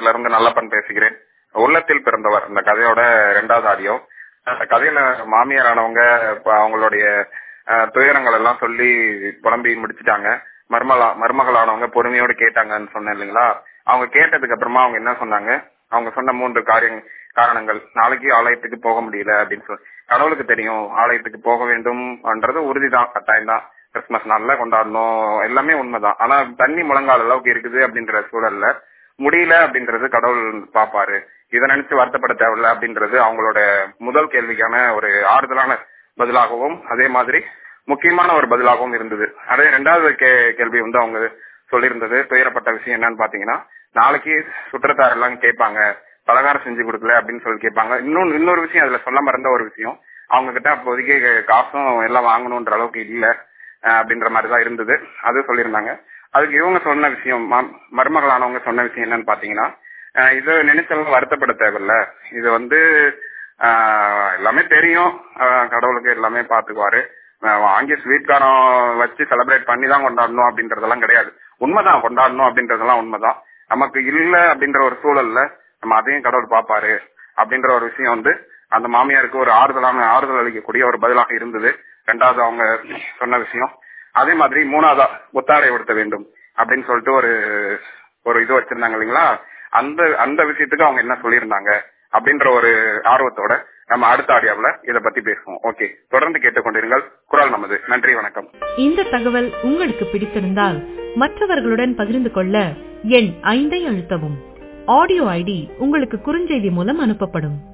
மாவட்டத்துல இருந்து நல்லப்பன் பேசுகிறேன் உள்ளத்தில் பிறந்தவர் இந்த கதையோட ரெண்டாவது ஆடியோ அந்த கதையில மாமியாரானவங்க இப்ப அவங்களுடைய அஹ், துயரங்கள் எல்லாம் சொல்லி புலம்பி முடிச்சிட்டாங்க மருமகளா மருமகளானவங்க பொறுமையோடு கேட்டாங்கன்னு சொன்னேன் இல்லைங்களா அவங்க கேட்டதுக்கு அப்புறமா அவங்க என்ன சொன்னாங்க அவங்க சொன்ன மூன்று காரியம் காரணங்கள் நாளைக்கு ஆலயத்துக்கு போக முடியல அப்படின்னு சொல்லி கடவுளுக்கு தெரியும் ஆலயத்துக்கு போக வேண்டும்ன்றது உறுதிதான் கட்டாயம் தான் கிறிஸ்துமஸ் நாள்ல கொண்டாடணும் எல்லாமே உண்மைதான் ஆனா தண்ணி முழங்கால் அளவுக்கு இருக்குது அப்படின்ற சூழல்ல முடியல அப்படின்றது கடவுள் பாப்பாரு இதை நினைச்சு வருத்தப்பட தேவையில்ல அப்படின்றது அவங்களோட முதல் கேள்விக்கான ஒரு ஆறுதலான பதிலாகவும் அதே மாதிரி முக்கியமான ஒரு பதிலாகவும் இருந்தது அதே ரெண்டாவது கே- கேள்வி வந்து அவங்க சொல்லியிருந்தது துயரப்பட்ட விஷயம் என்னன்னு பாத்தீங்கன்னா நாளைக்கு சுற்றத்தார் எல்லாம் கேட்பாங்க பலகாரம் செஞ்சு கொடுக்கல அப்படின்னு சொல்லி கேட்பாங்க இன்னொன்னு இன்னொரு விஷயம் அதுல சொல்ல மறந்த ஒரு விஷயம் அவங்க கிட்ட அப்போதைக்கு காசும் எல்லாம் வாங்கணுன்ற அளவுக்கு இல்ல அஹ் அப்படின்ற மாதிரிதான் இருந்தது அது சொல்லியிருந்தாங்க அதுக்கு இவங்க சொன்ன விஷயம் ம- மருமகளானவங்க சொன்ன விஷயம் என்னன்னு பாத்தீங்கன்னா அஹ் இது நினைச்செல்லாம் வருத்தப்பட தேவையில்ல இது வந்து ஆஹ் எல்லாமே தெரியும் ஆஹ் கடவுளுக்கு எல்லாமே பாத்துக்குவாரு ஆஹ் வாங்கி ஸ்வீட் காரம் வச்சு செலிப்ரேட் பண்ணி தான் கொண்டாடணும் அப்படின்றதெல்லாம் கிடையாது உண்மைதான் கொண்டாடணும் அப்படின்றதெல்லாம் உண்மைதான் நமக்கு இல்ல அப்படின்ற ஒரு சூழல்ல நம்ம அதையும் கடவுள் பாப்பாரு அப்படின்ற ஒரு விஷயம் வந்து அந்த மாமியாருக்கு ஒரு ஆறுதலான ஆறுதல் அளிக்கக்கூடிய ஒரு பதிலாக இருந்தது ரெண்டாவது அவங்க சொன்ன விஷயம் அதே மாதிரி மூணாவதா புத்தாடை உடுத்த வேண்டும் அப்படின்னு சொல்லிட்டு ஒரு ஒரு இது வச்சிருந்தாங்க இல்லைங்களா அந்த அந்த விஷயத்துக்கு அவங்க என்ன சொல்லியிருந்தாங்க அப்படின்ற ஒரு ஆர்வத்தோட நம்ம அடுத்த ஆடியோவில் இதை பத்தி பேசுவோம் ஓகே தொடர்ந்து கேட்டுக்கொண்டிருங்கள் குரல் நமது நன்றி வணக்கம் இந்த தகவல் உங்களுக்கு பிடித்திருந்தால் மற்றவர்களுடன் பகிர்ந்து கொள்ள எண் ஐந்தை அழுத்தவும் ஆடியோ ஐடி உங்களுக்கு குறுஞ்செய்தி மூலம் அனுப்பப்படும்